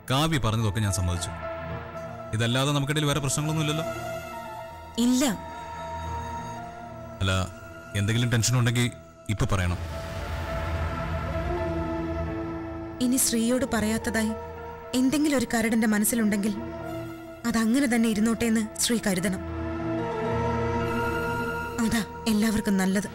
കാവ്യ പറഞ്ഞതൊക്കെ ഞാൻ സമ്മതിച്ചു ഇതല്ലാതെ നമുക്കിടയിൽ വേറെ പ്രശ്നങ്ങളൊന്നുമില്ലല്ലോ ഇല്ല അല്ല എന്തെങ്കിലും ടെൻഷൻ ഉണ്ടെങ്കിൽ ഇപ്പൊ പറയണം ഇനി ശ്രീയോട് പറയാത്തതായി എന്തെങ്കിലും ഒരു കരടന്റെ മനസ്സിലുണ്ടെങ്കിൽ അതങ്ങനെ തന്നെ ഇരുന്നോട്ടെ എന്ന് ശ്രീ കരുതണം അതാ എല്ലാവർക്കും നല്ലത്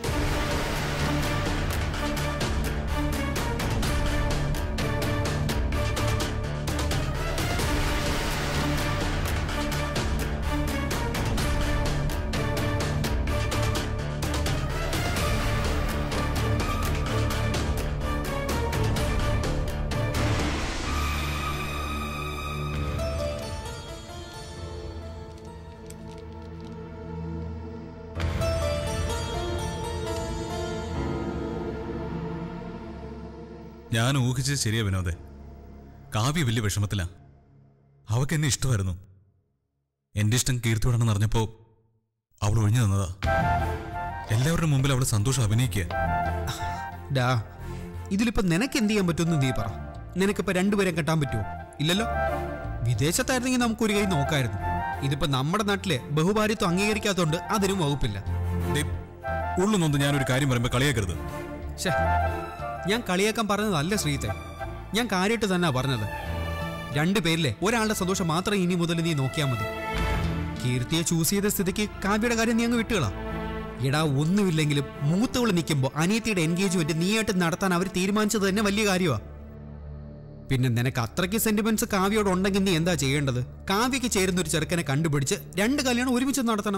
ഞാൻ ഊഹിച്ചത് ശരിയാ വിനോദേ കാവ്യ വലിയ വിഷമത്തിലാ അവൾക്ക് എന്നെ ഇഷ്ടമായിരുന്നു എന്റെ ഇഷ്ടം കീർത്തിയോടാണെന്ന് അറിഞ്ഞപ്പോ അവൾ ഒഴിഞ്ഞു തന്നതാ എല്ലാവരുടെ മുമ്പിൽ അവൾ സന്തോഷം അഭിനയിക്കുക ഡാ ഇതിലിപ്പോ നിനക്ക് എന്ത് ചെയ്യാൻ പറ്റുമെന്ന് നീ പറ നിനക്കിപ്പോ രണ്ടുപേരെ കെട്ടാൻ പറ്റുമോ ഇല്ലല്ലോ വിദേശത്തായിരുന്നെങ്കിൽ നമുക്ക് ഒരു കൈ നോക്കായിരുന്നു ഇതിപ്പോ നമ്മുടെ നാട്ടിലെ ബഹുഭാര്യത്വം അംഗീകരിക്കാത്തതുകൊണ്ട് അതിനും വകുപ്പില്ല ദേ, ഉള്ളു നൊന്ന് ഞാനൊരു കാര്യം പറയുമ്പോ കളിയാക്കരുത് ശ്ശേ, ഞാൻ കളിയാക്കാൻ പറഞ്ഞതല്ല ശ്രീത്തെ ഞാൻ കാര്യമായിട്ട് തന്നെ പറഞ്ഞത് രണ്ടു പേരിലെ ഒരാളുടെ സന്തോഷം മാത്രം ഇനി മുതൽ നീ നോക്കിയാൽ മതി കീർത്തിയെ ചൂസ് ചെയ്ത സ്ഥിതിക്ക് കാവ്യയുടെ കാര്യം നീ അങ്ങ് വിട്ടുകളാ എടാ ഒന്നുമില്ലെങ്കിലും മൂത്തവള് നിൽക്കുമ്പോൾ അനിയത്തിയുടെ എൻഗേജ്മെന്റ് നീയായിട്ട് നടത്താൻ അവർ തീരുമാനിച്ചത് തന്നെ വലിയ കാര്യമാ പിന്നെ നിനക്ക് അത്രയ്ക്ക് സെന്റിമെന്റ്സ് കാവ്യോട് ഉണ്ടെങ്കിൽ നീ എന്താ ചെയ്യേണ്ടത് കാവ്യക്ക് ചേരുന്ന ഒരു ചെറുക്കനെ കണ്ടുപിടിച്ച് രണ്ട് കല്യാണം ഒരുമിച്ച് നടത്തണം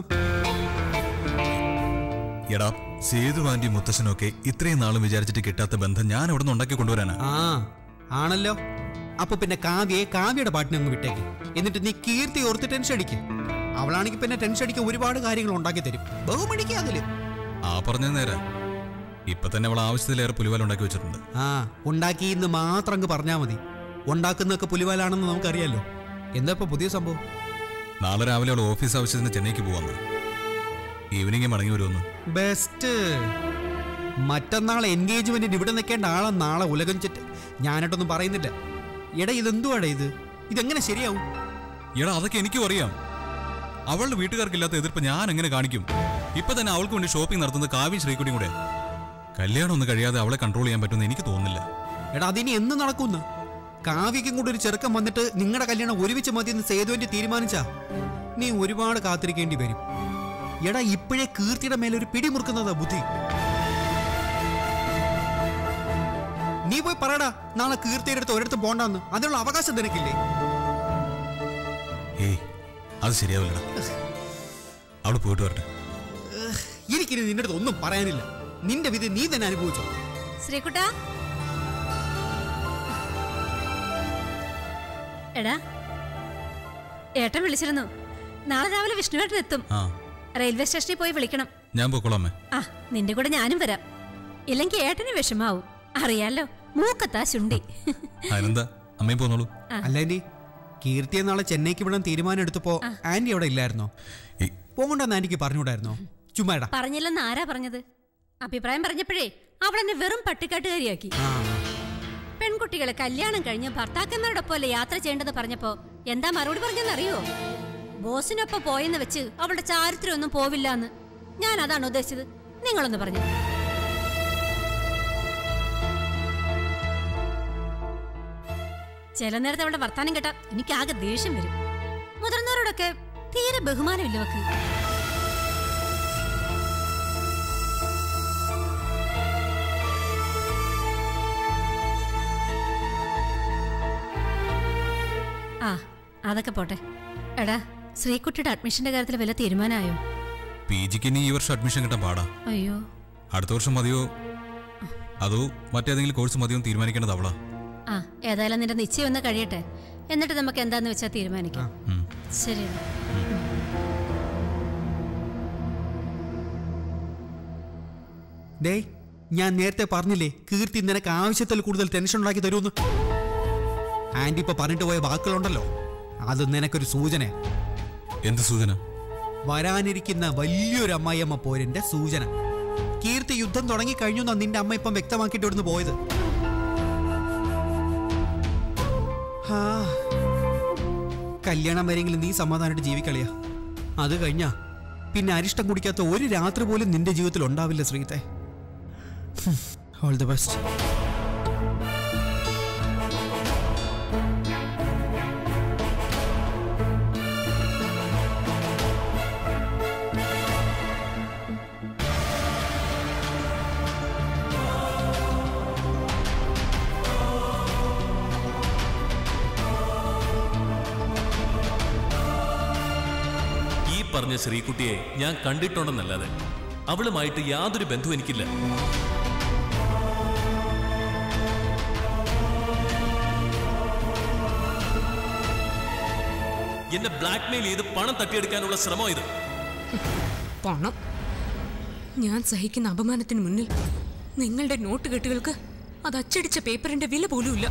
എടാ സേതു ആന്റി മുത്തശ്ശനൊക്കെ ഇത്രയും നാളും വിചാരിച്ചിട്ട് കിട്ടാത്ത ബന്ധം ഞാൻ അവിടെ നിന്ന് ഉണ്ടാക്കി കൊണ്ടുവരാനാ ആ ആണല്ലോ അപ്പൊ പിന്നെ കാവ്യയെ കാവ്യയുടെ പാട്ടിനെ അങ്ങ് വിട്ടേക്ക് എന്നിട്ട് നീ കീർത്തി ഓർത്ത് ടെൻഷൻ അടിക്കും അവളാണെങ്കിൽ പിന്നെ ടെൻഷൻ അടിക്കാൻ ഒരുപാട് കാര്യങ്ങൾ ഉണ്ടാക്കി തരും ബഹുമണിക്ക് അതില് ആ പറഞ്ഞത് നേരെ ഇപ്പൊ തന്നെ അവൾ ആവശ്യത്തിലേറെ പുലിവാൽ ഉണ്ടാക്കി വെച്ചിട്ടുണ്ട് ആ ഉണ്ടാക്കി എന്ന് മാത്രം അങ്ങ് പറഞ്ഞാ മതി ഉണ്ടാക്കുന്നതൊക്കെ പുലിവാലാണെന്ന് നമുക്കറിയാലോ എന്താ ഇപ്പൊ പുതിയ സംഭവം നാളെ രാവിലെ അവൾ ഓഫീസ് ആവശ്യത്തിന് ചെന്നൈക്ക് പോവാന്ന് ഈവനിങ് മടങ്ങി വരുമെന്ന് ബെസ്റ്റ് മറ്റന്നാൾ എൻഗേജ്മെന്റിന് ഇവിടെ നിൽക്കേണ്ട ആളെ നാളെ ഉലകം ചുറ്റ് ഞാനായിട്ടൊന്നും പറയുന്നില്ല എടാ ഇതെന്തുവാടാ ഇത് ഇതെങ്ങനെ ശരിയാവും എടാ അതൊക്കെ എനിക്കും അറിയാം അവളുടെ വീട്ടുകാർക്കില്ലാത്ത എതിർപ്പ് ഞാൻ എങ്ങനെ കാണിക്കും ഇപ്പൊ തന്നെ അവൾക്ക് വേണ്ടി ഷോപ്പിംഗ് നടത്തുന്നത് കാവ്യം ശ്രീകുട്ടിയും കൂടെ കല്യാണം ഒന്നും കഴിയാതെ അവളെ കൺട്രോൾ ചെയ്യാൻ പറ്റുമെന്ന് എനിക്ക് തോന്നുന്നില്ല എടാ അതിനി എന്ന് നടക്കുന്ന കാവ്യക്കും കൂടെ ഒരു ചെറുക്കം വന്നിട്ട് നിങ്ങളുടെ കല്യാണം ഒരുമിച്ച് മതിയെന്ന് സേതുവിന്റെ തീരുമാനിച്ചാ നീ ഒരുപാട് കാത്തിരിക്കേണ്ടി വരും എടാ ഇപ്പോഴേ കീർത്തിയുടെ മേലെ ഒരു പിടി മുറുക്കുന്നതാ ബുദ്ധി നീ പോയി പറയടാ നാളെ കീർത്തിയുടെ അടുത്ത് ഒരിടത്ത് പോണ്ടെന്ന് അതിനുള്ള അവകാശം നിനക്കില്ലേ ഏയ് അത് ശരിയാവില്ലടാ അവൾ പോയിട്ട് വരട്ടെ എനിക്കിനി നിന്റെ അടുത്ത് ഒന്നും പറയാനില്ല നിന്റെ വിധി നീ തന്നെ അനുഭവിച്ചു ശ്രീകുട്ട എടാ ഏട്ടൻ വിളിച്ചിരുന്നു നാളെ രാവിലെ വിഷ്ണുവേട്ടൻ എത്തും ആ റെയിൽവേ സ്റ്റേഷനിൽ പോയി വിളിക്കണം ഞാൻ പോയിക്കോളാമേ ആ നിന്റെ കൂടെ ഞാനും വരാം ഇല്ലെങ്കിൽ ഏട്ടന് വിഷമാവും അറിയാലോ മൂക്കത്താ ശുണ്ടി അതിനെന്താ അമ്മയും പോന്നോളൂ അല്ല ആന്റി കീർത്തിയെ നാളെ ചെന്നൈക്ക് വിടാൻ തീരുമാനം എടുത്തപ്പോ ആന്റി അവിടെ ഇല്ലായിരുന്നോ ഈ പോകണ്ടെന്ന് ആന്റിക്ക് പറഞ്ഞുകൂടായിരുന്നോ ചുമ്മാടാ പറഞ്ഞില്ലെന്ന് ആരാ പറഞ്ഞത് അഭിപ്രായം പറഞ്ഞപ്പോഴേ അവളെന്നെ വെറും പട്ടിക്കാട്ടുകാരിയാക്കി ആ പെൺകുട്ടികളെ കല്യാണം കഴിഞ്ഞ് ഭർത്താക്കന്മാരുടെ പോലെ യാത്ര ചെയ്യേണ്ടെന്ന് പറഞ്ഞപ്പോ എന്താ മറുപടി പറഞ്ഞെന്നറിയോ ബോസിനൊപ്പം പോയെന്ന് വെച്ച് അവളുടെ ചാരിത്രമൊന്നും പോവില്ല എന്ന് ഞാൻ അതാണ് ഉദ്ദേശിച്ചത് നിങ്ങളൊന്ന് പറഞ്ഞു ചില നേരത്തെ അവളുടെ വർത്താനം കേട്ടാ എനിക്ക് ആകെ ദേഷ്യം വരും മുതിർന്നവരോടൊക്കെ തീരെ ബഹുമാനമില്ല അവക്ക് ആ അതൊക്കെ പോട്ടെ എടാ ശ്രീകുട്ടിയുടെ അഡ്മിഷന്റെ കാര്യത്തിൽ വല്ല തീരുമാനമായോ പി ജിക്ക് ഇനി ഈ വർഷം അഡ്മിഷൻ കിട്ടാൻ പാടാ അയ്യോ അടുത്ത വർഷം മതിയോ അതോ മറ്റേതെങ്കിലും കോഴ്സ് മതിയോ എന്ന് തീരുമാനിക്കേണ്ടത് അവളാ ആ ഏതായാലും നിന്റെ നിശ്ചയം ഒന്ന് കഴിയട്ടെ എന്നിട്ട് നമുക്ക് എന്താന്ന് വെച്ചാൽ തീരുമാനിക്കാം ഉം. ശരി ഡേയ് ഞാൻ നേരത്തെ പറഞ്ഞില്ലേ കീർത്തി നിനക്ക് ആവശ്യത്തിൽ കൂടുതൽ ടെൻഷൻ ഉണ്ടാക്കി തരുമെന്ന് ആന്റി ഇപ്പൊ പറഞ്ഞിട്ട് പോയ വാക്കുകളുണ്ടല്ലോ അത് നിനക്കൊരു സൂചന എന്ത് സൂചന വരാനിരിക്കുന്ന വലിയൊരു അമ്മായിയമ്മ പോരിന്റെ സൂചന കീർത്തി യുദ്ധം തുടങ്ങി കഴിഞ്ഞു എന്നാ നിന്റെ അമ്മ ഇപ്പം വ്യക്തമാക്കിയിട്ട് ഇവിടുന്ന് പോയത് ഹാ കല്യാണം വരെയെങ്കിലും നീ സമാധാനമായിട്ട് ജീവിക്കളിയാ അത് കഴിഞ്ഞാ പിന്നെ അരിഷ്ടം കുടിക്കാത്ത ഒരു രാത്രി പോലും നിന്റെ ജീവിതത്തിൽ ഉണ്ടാവില്ല ശ്രീത്തെ ഓൾ ദി ബെസ്റ്റ് ഈ പറഞ്ഞ ശ്രീകുട്ടിയെ ഞാൻ കണ്ടിട്ടുണ്ടെന്നല്ലാതെ അവളുമായിട്ട് യാതൊരു ബന്ധവും എനിക്കില്ല എന്നെ ബ്ലാക്ക്മെയിൽ ചെയ്ത് പണം തട്ടിയെടുക്കാനുള്ള ശ്രമം ഇത് പണം ഞാൻ സഹിക്കുന്ന അപമാനത്തിന് മുന്നിൽ നിങ്ങളുടെ നോട്ട് കെട്ടുകൾക്ക് അത് അച്ചടിച്ച പേപ്പറിന്റെ വില പോലുമില്ല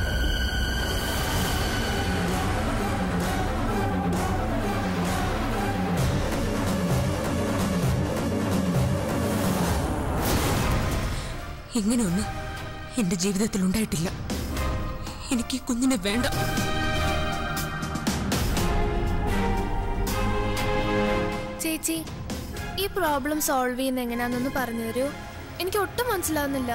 ഇങ്ങനെയൊന്നും എന്റെ ജീവിതത്തിൽ ഉണ്ടായിട്ടില്ല എനിക്ക് ഈ കുഞ്ഞിനെ വേണ്ട ചേച്ചി ഈ പ്രോബ്ലം സോൾവ് ചെയ്യുന്ന എങ്ങനെയാണെന്നൊന്ന് പറഞ്ഞു തരൂ എനിക്ക് ഒട്ടും മനസ്സിലാവുന്നില്ല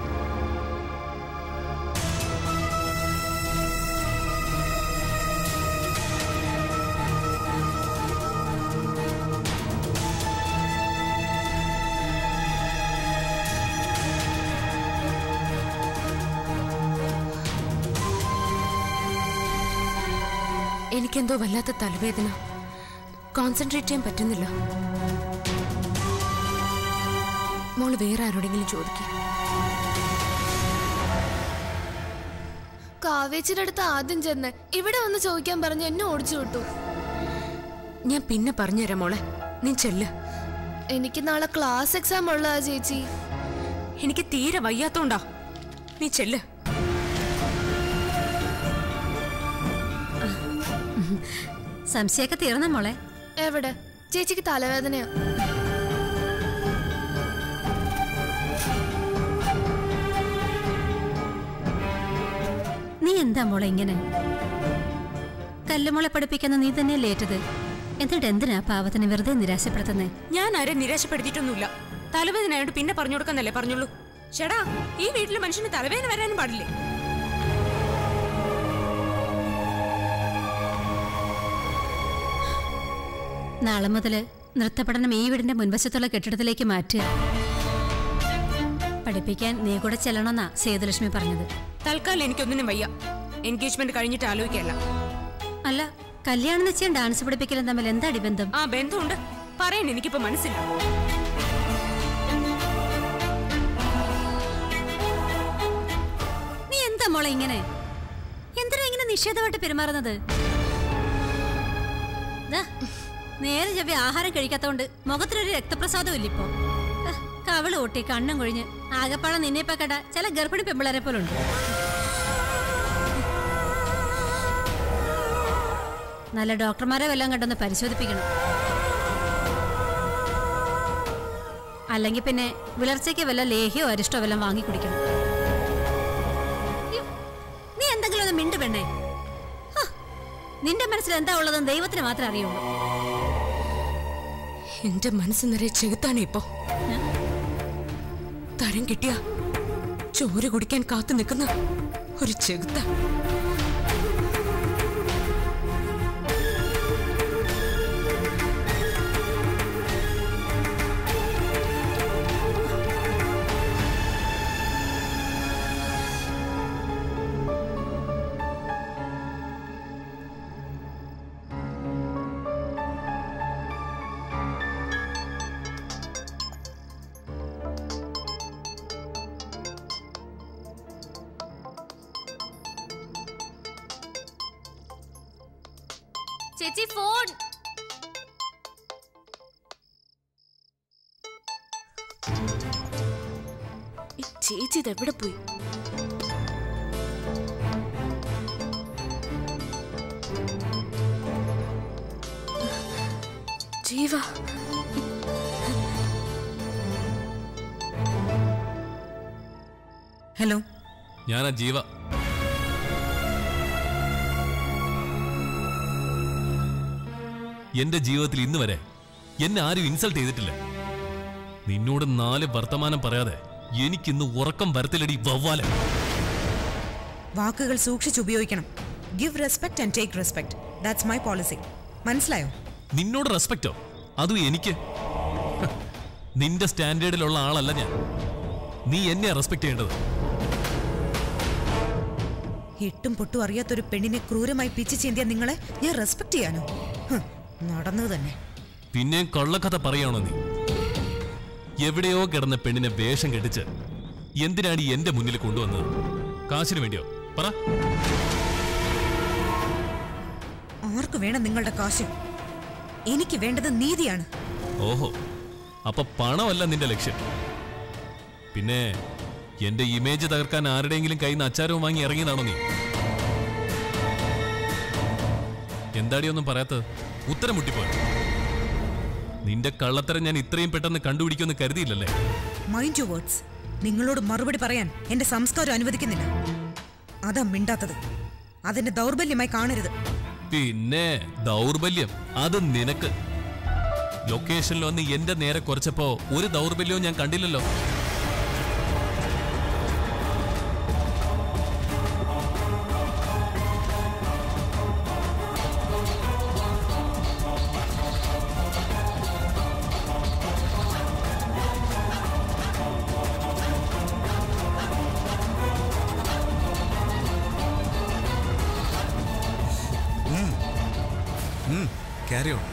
എനിക്കെന്തോ വല്ലാത്ത തലവേദന കോൺസെൻട്രേറ്റ് ചെയ്യാൻ പറ്റുന്നില്ല മോള് വേറെ ആരോടെങ്കിലും ചോദിക്കുക കാവേച്ചിയുടെ അടുത്ത് ആദ്യം ചെന്ന് ഇവിടെ വന്ന് ചോദിക്കാൻ പറഞ്ഞ് എന്നെ ഓടിച്ചു വിട്ടു ഞാൻ പിന്നെ പറഞ്ഞുതരാം മോളെ നീ ചെല്ല് എനിക്ക് നാളെ ക്ലാസ് എക്സാം ഉള്ളതാ ചേച്ചി എനിക്ക് തീരെ വയ്യാത്തോണ്ടാ നീ ചെല്ല് സംശയമൊക്കെ തീർന്ന മോളെ എവിടെ ചേച്ചിക്ക് തലവേദനയാ നീ എന്താ മോളെ ഇങ്ങനെ കല്ലുമോളെ പഠിപ്പിക്കുന്ന നീ തന്നെ ലേറ്റത് എന്നിട്ട് എന്തിനാ പാവത്തിനെ വെറുതെ നിരാശപ്പെടുത്തുന്നേ ഞാൻ ആരെ നിരാശപ്പെടുത്തിയിട്ടൊന്നുമില്ല തലവേദനയോട് പിന്നെ പറഞ്ഞു കൊടുക്കാന്നല്ലേ പറഞ്ഞുള്ളൂ ചേടാ ഈ വീട്ടിലെ മനുഷ്യന് തലവേദന വരാനും പാടില്ലേ നാളെ മുതല് നൃത്തപഠനം ഈ വീടിന്റെ മുൻവശത്തുള്ള കെട്ടിടത്തിലേക്ക് മാറ്റുക പഠിപ്പിക്കാൻ നീ കൂടെ ചെല്ലണമെന്നാ സേതുലക്ഷ്മി പറഞ്ഞത് തൽക്കാലം എനിക്കൊന്നിനും വയ്യ എൻഗേജ്മെന്റ് കഴിഞ്ഞിട്ട് ആലോചിക്കല്ല അല്ല കല്യാണം നിശ്ചയം ഡാൻസ് പഠിപ്പിക്കലും തമ്മിൽ എന്താടി ബന്ധം ആ ബന്ധമുണ്ട് പറയാൻ എനിക്കിപ്പോ മനസ്സില്ല നീ എന്താ മോളെ ഇങ്ങനെ എന്തിനാ ഇങ്ങനെ നിഷേധമായിട്ട് പെരുമാറുന്നത് ദാ, നേരെ ചവ്വി ആഹാരം കഴിക്കാത്തോണ്ട് മുഖത്തിനൊരു രക്തപ്രസാദം ഇല്ലിപ്പോ ഹ്, കവിള് പൊട്ടി കണ്ണും കൊഴിഞ്ഞ് ആകപ്പാടെ നിന്നെപ്പ കട ചില ഗർഭിണി പെമ്പിളരെ പോലുണ്ട് നല്ല ഡോക്ടർമാരെ വല്ലതും കണ്ടൊന്ന് പരിശോധിപ്പിക്കണം അല്ലെങ്കിൽ പിന്നെ വിളർച്ചയ്ക്ക് വല്ല ലേഹ്യോ അരിഷ്ടോ വല്ലതും വാങ്ങി കുടിക്കണം അയ്യോ, നീ എന്തെങ്കിലും ഒന്ന് മിണ്ടു പെണ്ണേ ഹ, നിന്റെ മനസ്സിൽ എന്താ ഉള്ളതെന്ന് ദൈവത്തിന് മാത്രമേ അറിയുള്ളൂ എന്റെ മനസ്സ് നിറയെ ചെകുത്താണ് ഇപ്പോ തരം കിട്ടിയ ചോര കുടിക്കാൻ കാത്തു നിൽക്കുന്ന ഒരു ചെകുത്ത ചേച്ചി ഫോൺ ഈ ചേച്ചി ഇതെവിടെ പോയി ജീവ ഹലോ ഞാനാ ജീവ എന്റെ ജീവിതത്തിൽ ഇന്ന് വരെ എന്നെ ആരും ഇൻസൾട്ട് ചെയ്തിട്ടില്ല നിന്നോട് നാല് വർത്തമാനം പറയാതെ എനിക്കിന്ന് ഉറക്കം വരത്തില്ലടി വവ്വാല വാക്കുകൾ സൂക്ഷിച്ചുപയോഗിക്കണം give respect and take respect that's my policy മനസ്സിലായോ നിന്നോട് റെസ്പെക്റ്റോ അതും എനിക്ക് ഹ, നിന്റെ സ്റ്റാൻഡേർഡിലുള്ള ആളല്ല ഞാൻ നീ എന്നെ റെസ്പെക്ട് ചെയ്യേണ്ടത് എട്ടും പൊട്ടും അറിയാത്തൊരു പെണ്ണിനെ ക്രൂരമായി പിച്ചു ചീന്തിയ നിങ്ങളെ ഞാൻ റെസ്പെക്ട് ചെയ്യാനോ ഹ്, നടന്നത് തന്നെ പിന്നെ കള്ളക്കഥ പറയാണോ നീ എവിടെയോ കിടന്ന പെണ്ണിനെ വേഷം കെട്ടിച്ച് എന്തിനാണ് ഈ എന്റെ മുന്നിൽ കൊണ്ടുവന്നത് കാശിന് വേണ്ടിയോ പറ ആർക്ക് വേണം നിങ്ങളുടെ കാശ് എനിക്ക് വേണ്ടത് നീതിയാണ് ഓഹോ അപ്പൊ പണമല്ല നിന്റെ ലക്ഷ്യം പിന്നെ എന്റെ ഇമേജ് തകർക്കാൻ ആരുടെയെങ്കിലും കയ്യിൽ നിന്ന് അച്ചാരവും വാങ്ങി ഇറങ്ങിയതാണോ നീ എന്താടി ഒന്നും പറയാത്തത് ഉത്തരം മുട്ടിപ്പോയി നിന്റെ കള്ളത്തരം ഞാൻ ഇത്രയും പെട്ടെന്ന് കണ്ടുപിടിക്കുമെന്ന് കരുതിയില്ലല്ലേ മൈൻഡ് യു വേർഡ്സ് നിങ്ങളോട് മറുപടി പറയാൻ എന്റെ സംസ്കാരം അനുവദിക്കുന്നില്ല അതാ മിണ്ടാത്തത് അതിന്റെ ദൗർബല്യമായി കാണരുത് പിന്നെ ദൗർബല്യം അത് നിനക്ക് ലൊക്കേഷനിൽ വന്ന് എന്റെ നേരെ കുറച്ചപ്പോ ഒരു ദൗർബല്യവും ഞാൻ കണ്ടില്ലല്ലോ ക്യാരി ഓൺ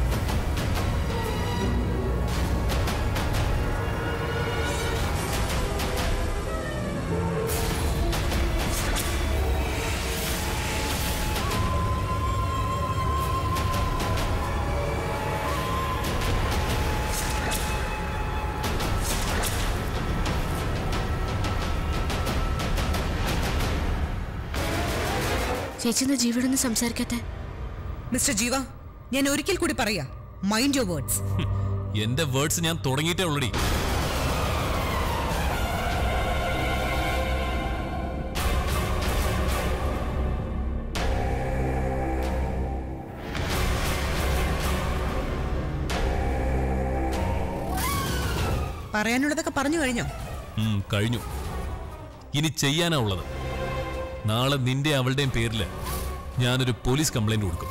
ചേച്ചി എന്താ ജീവനൊന്നും സംസാരിക്കാത്തെ മിസ്റ്റർ ജീവ ഞാൻ ഒരിക്കൽ കൂടി പറയാ മൈൻഡ് യുവർ വേർഡ്സ് എന്റെ വേർഡ്സ് ഞാൻ തുടങ്ങിയിട്ടേ ഉള്ളടി പറയാനുള്ളതൊക്കെ പറഞ്ഞു കഴിഞ്ഞോ ഉം, കഴിഞ്ഞു ഇനി ചെയ്യാനാ ഉള്ളത് നാളെ നിന്റെ അവളുടെയും പേരില് ഞാനൊരു പോലീസ് കംപ്ലൈന്റ് കൊടുക്കും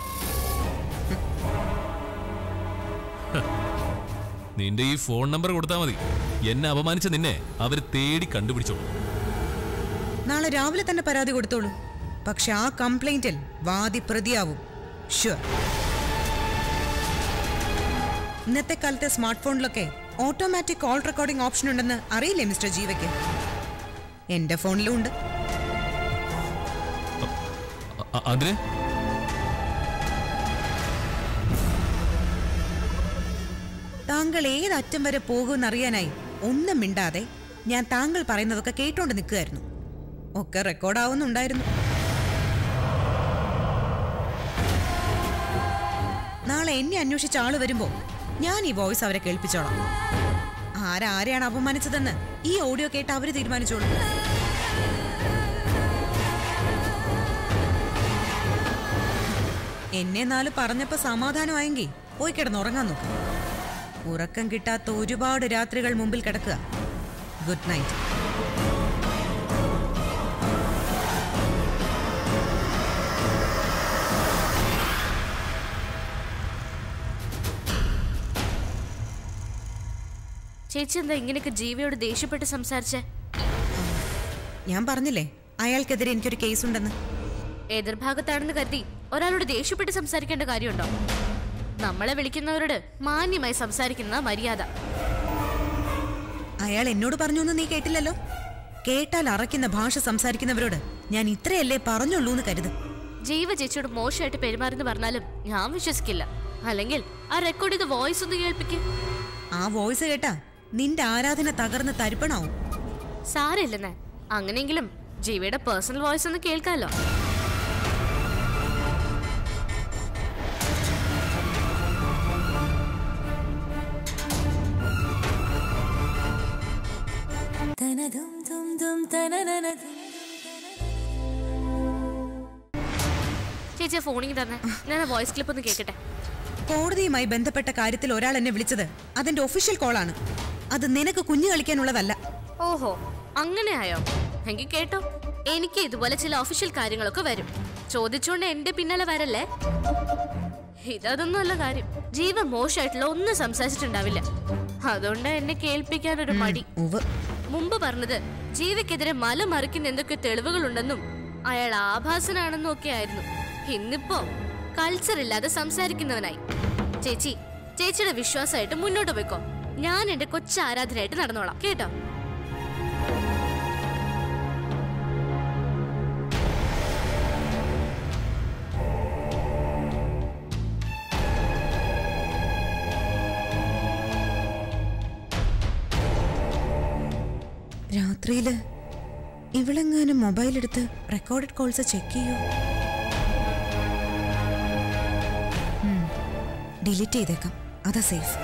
ഹ, നിന്റെ ഈ ഫോൺ നമ്പർ കൊടുത്താൽ മതി എന്നെ അപമാനിച്ച നിന്നെ അവർ തേടി കണ്ടുപിടിച്ചോളൂ നാളെ രാവിലെ തന്നെ പരാതി കൊടുത്തോളൂ പക്ഷെ ആ കംപ്ലൈന്റിൽ വാദി പ്രതിയാവും ഷുവർ ഇന്നത്തെ കാലത്തെ സ്മാർട്ട് ഫോണിലൊക്കെ ഓട്ടോമാറ്റിക് കോൾ റെക്കോർഡിംഗ് ഓപ്ഷൻ ഉണ്ടെന്ന് അറിയില്ലേ മിസ്റ്റർ ജീവയ്ക്ക് എന്റെ ഫോണിലും ഉണ്ട് അ- അ- അതിന് താങ്കൾ ഏതറ്റം വരെ പോകുമെന്നറിയാനായി ഒന്നും മിണ്ടാതെ ഞാൻ താങ്കൾ പറയുന്നതൊക്കെ കേട്ടോണ്ട് നിൽക്കുകയായിരുന്നു ഒക്കെ റെക്കോർഡാവുന്നുണ്ടായിരുന്നു നാളെ എന്നെ അന്വേഷിച്ച ആള് വരുമ്പോ ഞാൻ ഈ വോയിസ് അവരെ കേൾപ്പിച്ചോളാം ആരാരെയാണ് അപമാനിച്ചതെന്ന് ഈ ഓഡിയോ കേട്ട് അവര് തീരുമാനിച്ചോളൂ എന്നെ നാല് പറഞ്ഞപ്പോ സമാധാനമായെങ്കിൽ പോയി കിടന്നുറങ്ങാൻ നോക്കും ഉറക്കം കിട്ടാത്ത ഒരുപാട് രാത്രികൾ മുമ്പിൽ കിടക്കുക ഗുഡ് നൈറ്റ് ചേച്ചി എന്താ ഇങ്ങനെയൊക്കെ ജീവിയോട് ദേഷ്യപ്പെട്ട് സംസാരിച്ചേ ഞാൻ പറഞ്ഞില്ലേ അയാൾക്കെതിരെ എനിക്കൊരു കേസ് ഉണ്ടെന്ന് എതിർഭാഗത്താണെന്ന് കരുതി ഒരാളോട് ദേഷ്യപ്പെട്ട് സംസാരിക്കേണ്ട കാര്യമുണ്ടോ നമ്മളെ വിളിക്കുന്നവരോട് മാന്യമായി സംസാരിക്കുന്ന മര്യാദ അയാൾ എന്നോട് പറഞ്ഞു എന്ന് നീ കേട്ടില്ലല്ലോ കേട്ടാൽ അറയ്ക്കുന്ന ഭാഷ സംസാരിക്കുന്നവരോട് ഞാൻ ഇത്രയല്ലേ പറഞ്ഞുള്ളൂ എന്ന് കരുത് ജീവ ചേച്ചിയോട് മോശമായിട്ട് പെരുമാറുന്നു പറഞ്ഞാലും ഞാൻ വിശ്വസിക്കില്ല അല്ലെങ്കിൽ ആ റെക്കോർഡ് ചെയ്ത വോയിസ് ഒന്ന് കേൾപ്പിക്കും ആ വോയിസ് കേട്ടാ നിന്റെ ആരാധന തകർന്ന് തരിപ്പണാവും സാരമില്ലെന്നേ അങ്ങനെയെങ്കിലും ജീവയുടെ പേഴ്സണൽ വോയിസ് ഒന്ന് കേൾക്കാലോ ചേച്ചി ഫോണിങ് തന്നെ ഞാൻ ആ വോയിസ് ക്ലിപ്പ് ഒന്ന് കേൾക്കട്ടെ കോടതിയുമായി ബന്ധപ്പെട്ട കാര്യത്തിൽ ഒരാൾ എന്നെ വിളിച്ചത് അതിന്റെ ഒഫീഷ്യൽ കോളാണ് അത് നിനക്ക് കുഞ്ഞു കളിക്കാനുള്ളതല്ല ഓഹോ അങ്ങനെയായോ എങ്കിൽ കേട്ടോ എനിക്ക് ഇതുപോലെ ചില ഒഫീഷ്യൽ കാര്യങ്ങളൊക്കെ വരും ചോദിച്ചുകൊണ്ട് എന്റെ പിന്നാലെ വരല്ലേ ഇതൊന്നുമല്ല കാര്യം ജീവ മോശമായിട്ടുള്ള ഒന്നും സംസാരിച്ചിട്ടുണ്ടാവില്ല അതുകൊണ്ട് എന്നെ കേൾപ്പിക്കാൻ ഒരു മടി ഉവ് മുമ്പ് പറഞ്ഞത് ജീവയ്ക്കെതിരെ മല മറിക്കുന്ന എന്തൊക്കെ തെളിവുകളുണ്ടെന്നും അയാൾ ആഭാസനാണെന്നും ഒക്കെ ആയിരുന്നു ഇന്നിപ്പോ കൾച്ചർ ഇല്ലാതെ സംസാരിക്കുന്നവനായി ചേച്ചി ചേച്ചിയുടെ വിശ്വാസമായിട്ട് മുന്നോട്ട് പോയിക്കോ ഞാൻ എന്റെ കൊച്ചു ആരാധനയായിട്ട് നടന്നോളാം കേട്ടോ രാത്രിയില് ഇവളെങ്ങാനും മൊബൈൽ എടുത്ത് റെക്കോർഡഡ് കോൾസ് ചെക്ക് ചെയ്യൂ ഡിലീറ്റ് ചെയ്തേക്കാം അതാ സേഫ്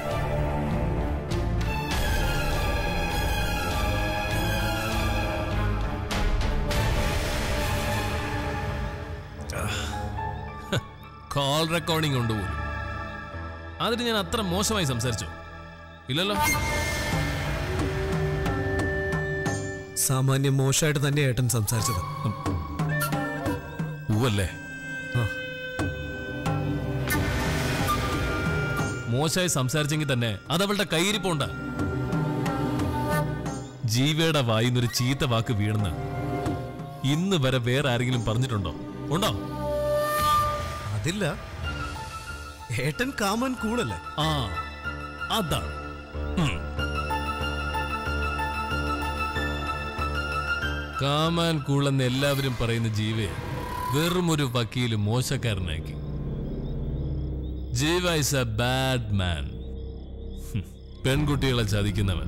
കോൾ റെക്കോർഡിംഗ് ഉണ്ട് പോലും അതിന് ഞാൻ അത്ര മോശമായി സംസാരിച്ചു ഇല്ലല്ലോ സാമാന്യം മോശമായിട്ട് തന്നെ ഏട്ടൻ സംസാരിച്ചത് ഉവല്ലേ ആ. മോശമായി സംസാരിച്ചെങ്കിൽ തന്നെ അതവളുടെ കയ്യിരിപ്പോണ്ട ജീവയുടെ വായിന്നൊരു ചീത്ത വാക്ക് വീണെന്ന് ഇന്ന് വരെ വേറെ ആരെങ്കിലും പറഞ്ഞിട്ടുണ്ടോ ഉണ്ടോ അതില്ല ഏട്ടൻ കാമൻ കൂളല്ലേ ആ അതാണ് ഉം. കാമാൻ കൂളെന്ന് എല്ലാവരും പറയുന്ന ജീവയെ വെറും ഒരു വക്കീല് മോശക്കാരനാക്കി ജീവ ഇസ് എ ബാഡ് മാൻ പെൺകുട്ടികളെ ചതിക്കുന്നവൻ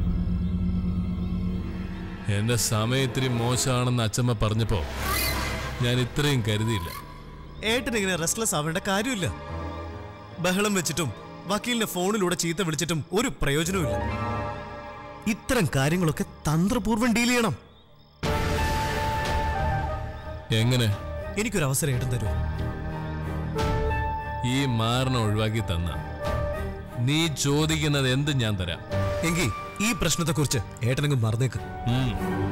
എന്റെ സമയം ഇത്തിരി മോശമാണെന്ന് അച്ചമ്മ പറഞ്ഞപ്പോ ഞാൻ ഇത്രയും കരുതിയില്ല ഏട്ടൻ ഇങ്ങനെ റെസ്റ്റ്ലെസ് ആവേണ്ട കാര്യമില്ല ബഹളം വെച്ചിട്ടും വക്കീലിനെ ഫോണിലൂടെ ചീത്ത വിളിച്ചിട്ടും ഒരു പ്രയോജനവുമില്ല ഇത്തരം കാര്യങ്ങളൊക്കെ തന്ത്രപൂർവ്വം ഡീൽ ചെയ്യണം എങ്ങനെ എനിക്കൊരു അവസരം ഏട്ടൻ തരുമോ ഈ മാറിനെ ഒഴിവാക്കി തന്ന നീ ചോദിക്കുന്നത് എന്ത് ഞാൻ തരാം എങ്കിൽ ഈ പ്രശ്നത്തെക്കുറിച്ച് ഏട്ടനങ്ങ് മറന്നേക്ക് ഉം.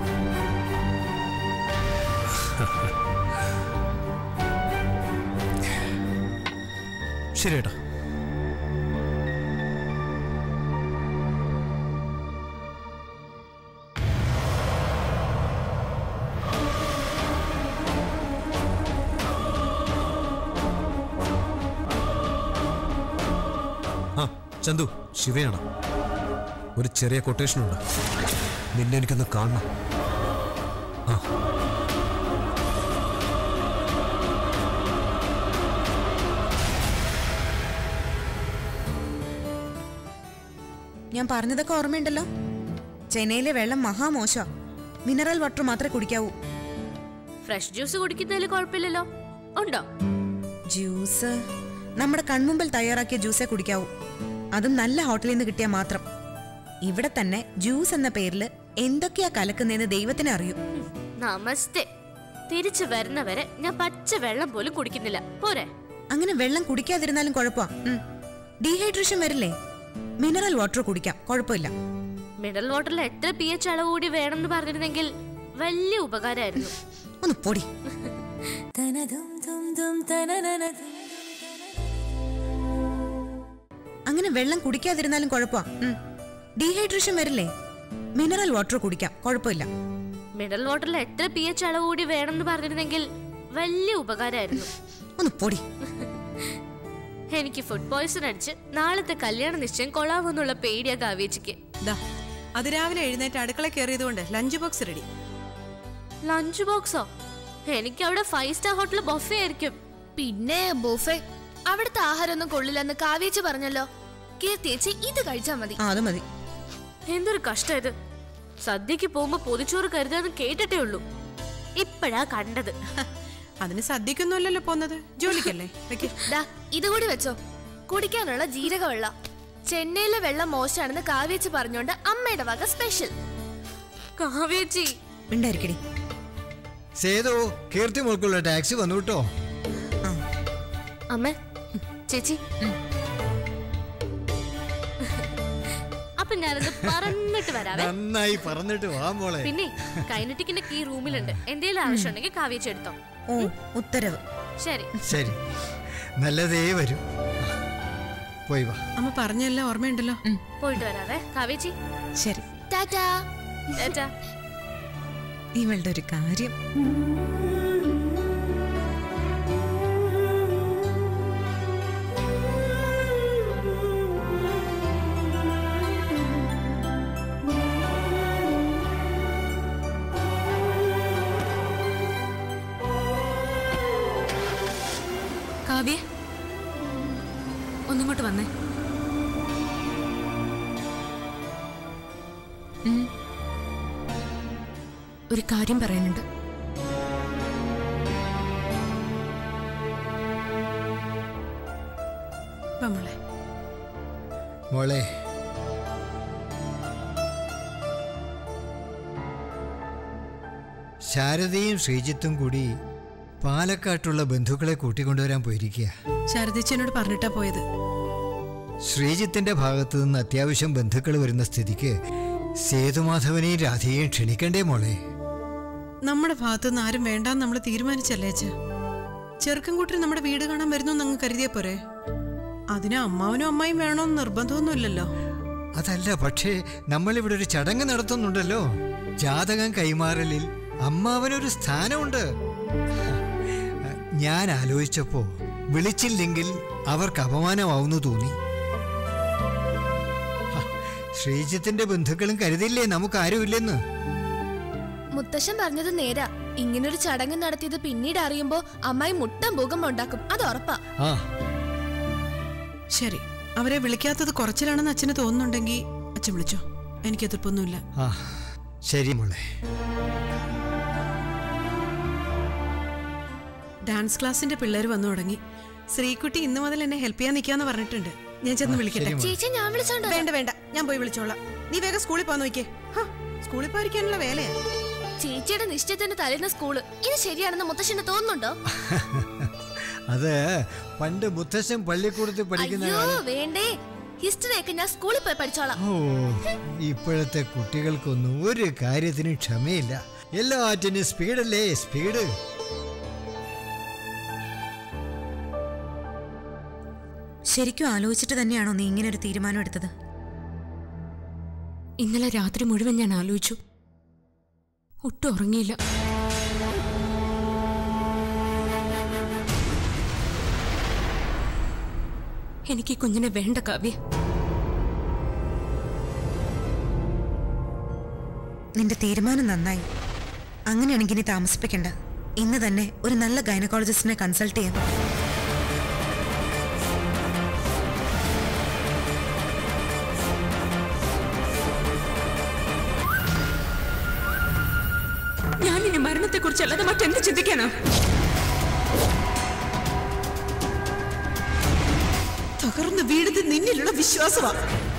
ശരി ഏട്ടാ ആ ചന്തു ശിവയാണ് ഒരു ചെറിയ കൊട്ടേഷൻ ഉണ്ട് നിന്നെ എനിക്കൊന്ന് കാണണം ആ ഞാൻ പറഞ്ഞതൊക്കെ ഓർമ്മയുണ്ടല്ലോ ചെന്നൈയിലെ വെള്ളം മഹാമോശ മിനറൽ വാട്ടർ മാത്രമേ കുടിക്കാവൂ ഫ്രഷ് ജ്യൂസ് കുടിക്കുന്നതിൽ കുഴപ്പമില്ലല്ലോ ഉണ്ടോ ജ്യൂസ് നമ്മുടെ കൺമുമ്പിൽ തയ്യാറാക്കിയ ജ്യൂസേ കുടിക്കാവൂ അതും നല്ല ഹോട്ടലിൽ നിന്ന് കിട്ടിയാൽ മാത്രം ഇവിടെ തന്നെ ജ്യൂസ് എന്ന പേരിൽ എന്തൊക്കെയാ കലക്കുന്നതെന്ന് ദൈവത്തിന് അറിയൂ നമസ്തേ തിരിച്ചു വരുന്നവരെ ഞാൻ പച്ച വെള്ളം പോലും കുടിക്കുന്നില്ല പോരെ അങ്ങനെ വെള്ളം കുടിക്കാതിരുന്നാലും കുഴപ്പമാ ഡീഹൈഡ്രേഷൻ വരില്ലേ മിനറൽ വാട്ടർ കുടിക്കാം കുഴപ്പമില്ല മിനറൽ വാട്ടറിൽ എത്ര പി എച്ച് അളവ് കൂടി വേണമെന്ന് പറഞ്ഞിരുന്നെങ്കിൽ വലിയ ഉപകാരമായിരുന്നു ഒന്ന് പൊടി അങ്ങനെ വെള്ളം കുടിക്കാതിരുന്നാലും കുഴപ്പമാ ഡീഹൈഡ്രേഷൻ വരില്ലേ മിനറൽ വാട്ടർ കുടിക്കാം കുഴപ്പമില്ല മിനറൽ വാട്ടറിൽ എത്ര പി എച്ച് അളവ് കൂടി വേണമെന്ന് പറഞ്ഞിരുന്നെങ്കിൽ വലിയ ഉപകാരമായിരുന്നു ഒന്ന് പൊടി എനിക്ക് ഫുഡ് പോയ്സൺ അടിച്ച് നാളത്തെ കല്യാണ നിശ്ചയം കൊള്ളാമെന്നുള്ള പേടിയാ കാവേച്ചിക്ക് ദാ അതിരാവിലെ എഴുന്നേറ്റ് അടുക്കള കയറിയതുകൊണ്ട് ലഞ്ച് ബോക്സ് റെഡി ലഞ്ച് ബോക്സോ എനിക്ക് അവിടെ ഫൈവ് സ്റ്റാർ ഹോട്ടൽ ബൊഫേ ആയിരിക്കും പിന്നെ ബോഫെ അവിടുത്തെ ആഹാരമൊന്നും കൊള്ളില്ലെന്ന് കാവേച്ചി പറഞ്ഞല്ലോ കീർത്തിയേച്ചി ഇത് കഴിച്ചാ മതി ആ അത് മതി എന്തൊരു കഷ്ടം ഇത് സദ്യക്ക് പോകുമ്പോ പൊതിച്ചോറ് കരുതാന്ന് കേട്ടിട്ടേ ഉള്ളൂ ഇപ്പഴാ കണ്ടത് അതിന് സദ്യക്കൊന്നുമല്ലല്ലോ പോന്നത് ജോലിക്കല്ലേ വെക്ക്. ദാ ഇതുകൂടി വെച്ചോ കുടിക്കാനുള്ള ജീരക വെള്ളം ചെന്നൈയിലെ വെള്ളം മോശമാണെന്ന് കാവേച്ചി പറഞ്ഞോണ്ട് അമ്മയുടെ വക സ്പെഷ്യൽ കാവേച്ചി ഉണ്ടായിരിക്കടി സേതു കീർത്തി മോൾക്കുള്ള ടാക്സി വന്നു കേട്ടോ അമ്മ ചേച്ചി ഉം. അപ്പൊ ഞാനത് പറഞ്ഞിട്ട് വരാവേ നന്നായി പറഞ്ഞിട്ട് വാ മോളെ പിന്നെ കൈനറ്റിക്കിന്റെ കീ റൂമിലുണ്ട് എന്തെങ്കിലും ആവശ്യമുണ്ടെങ്കിൽ കാവ്യച്ചെടുത്തോ ഓ ഉത്തരവ് ശരി ശരി നല്ലതേ വരും പോയി വാ അമ്മ പറഞ്ഞെല്ലാം ഓർമ്മയുണ്ടല്ലോ പോയിട്ട് വരാവേ കാവ്യച്ചി ശരി ടാറ്റാ ടാറ്റാ ഇവളുടെ ഒരു കാര്യം കാവ്യ ഒന്നിങ്ങോട്ട് വന്നേ ഉം. ഒരു കാര്യം പറയാനുണ്ട് വാ മോളെ മോളെ ശാരദയും ശ്രീജിത്തും കൂടി പാലക്കാട്ടുള്ള ബന്ധുക്കളെ കൂട്ടിക്കൊണ്ടുവരാൻ പോയിരിക്കുക ശാരദച്ചനോട് പറഞ്ഞിട്ടാ പോയത് ശ്രീജിത്തിന്റെ ഭാഗത്തു നിന്ന് അത്യാവശ്യം ബന്ധുക്കൾ വരുന്ന സ്ഥിതിക്ക് സേതുമാധവനെയും രാധയെയും ക്ഷണിക്കണ്ടേ മോളെ നമ്മുടെ ഭാഗത്തു നിന്ന് ആരും വേണ്ടാന്ന് നമ്മൾ തീരുമാനിച്ചല്ലേ അച്ഛ ചെറുക്കൻ കൂട്ടർ നമ്മുടെ വീട് കാണാൻ വരുന്നു അങ്ങ് കരുതിയ പോരെ അതിന് അമ്മാവനും അമ്മായും വേണമെന്ന് നിർബന്ധമൊന്നുമില്ലല്ലോ അതല്ല പക്ഷേ നമ്മളിവിടെ ഒരു ചടങ്ങ് നടത്തുന്നുണ്ടല്ലോ ജാതകം കൈമാറലിൽ അമ്മാവനൊരു സ്ഥാനമുണ്ട് ഞാൻ ആലോചിച്ചപ്പോ വിളിച്ചില്ലെങ്കിൽ അവർക്ക് അപമാനമാവുന്നു തോന്നി ഹ, ശ്രീജിത്തിന്റെ ബന്ധുക്കളും കരുതില്ലേ നമുക്ക് ആരുമില്ലെന്ന് മുത്തശ്ശൻ പറഞ്ഞത് നേരാ ഇങ്ങനൊരു ചടങ്ങ് നടത്തിയത് പിന്നീട് അറിയുമ്പോ അമ്മായി മുട്ടം ഭൂകമ്പം ഉണ്ടാക്കും അത് ഉറപ്പാ ആ ശരി അവരെ വിളിക്കാത്തത് കുറച്ചിലാണെന്ന് അച്ഛന് തോന്നുന്നുണ്ടെങ്കിൽ അച്ഛൻ വിളിച്ചോ എനിക്ക് എതിർപ്പൊന്നുമില്ല ആ ശരി മോളെ ഡാൻസ് ക്ലാസ്സിന്റെ പിള്ളേർ വന്നു തുടങ്ങി ശ്രീകുട്ടി ഇന്ന് മുതൽ എന്നെ ഹെൽപ്പ് ചെയ്യാൻ നിൽക്കാന്ന് പറഞ്ഞിട്ടുണ്ട് ഞാൻ ചെന്ന് വിളിക്കട്ടെ ചേച്ചി ഞാൻ വിളിച്ചോണ്ട് വേണ്ട വേണ്ട ഞാൻ പോയി വിളിച്ചോളാം നീ വേഗം സ്കൂളിൽ പോകാൻ നോക്കിയേ ഹാ, സ്കൂളിൽ പോയിരിക്കാനുള്ള വേലയാ ചേച്ചിയുടെ നിശ്ചയത്തിന് തലേന്ന സ്കൂള് ഇത് ശരിയാണെന്ന് മുത്തശ്ശന് തോന്നുന്നുണ്ടോ അത് പണ്ട് മുത്തശ്ശൻ പള്ളിക്കൂടത്തിൽ പഠിക്കുന്ന അയ്യോ കാലം- വേണ്ടേ ഹിസ്റ്ററി ഒക്കെ ഞാൻ സ്കൂളിൽ പോയി പഠിച്ചോളാം ഓ ഇപ്പോഴത്തെ കുട്ടികൾക്കൊന്നും ഒരു കാര്യത്തിനും ക്ഷമയില്ല എല്ലാറ്റിനും സ്പീഡല്ലേ സ്പീഡ് ശരിക്കും ആലോചിച്ചിട്ട് തന്നെയാണോ നീ ഇങ്ങനെ ഒരു തീരുമാനം എടുത്തത് ഇന്നലെ രാത്രി മുഴുവൻ ഞാൻ ആലോചിച്ചു ഒട്ടും ഉറങ്ങിയില്ല എനിക്ക് ഈ കുഞ്ഞിനെ വേണ്ട കാവ്യ നിന്റെ തീരുമാനം നന്നായി അങ്ങനെയാണെങ്കിൽ ഇനി താമസിപ്പിക്കണ്ട ഇന്ന് തന്നെ ഒരു നല്ല ഗൈനക്കോളജിസ്റ്റിനെ കൺസൾട്ട് ചെയ്യാം ഞാൻ ഇനി മരണത്തെക്കുറിച്ചല്ലാതെ മറ്റെന്ത് ചിന്തിക്കാനാ തകർന്ന് വീടുന്നത് നിന്നിലുള്ള വിശ്വാസമാണ്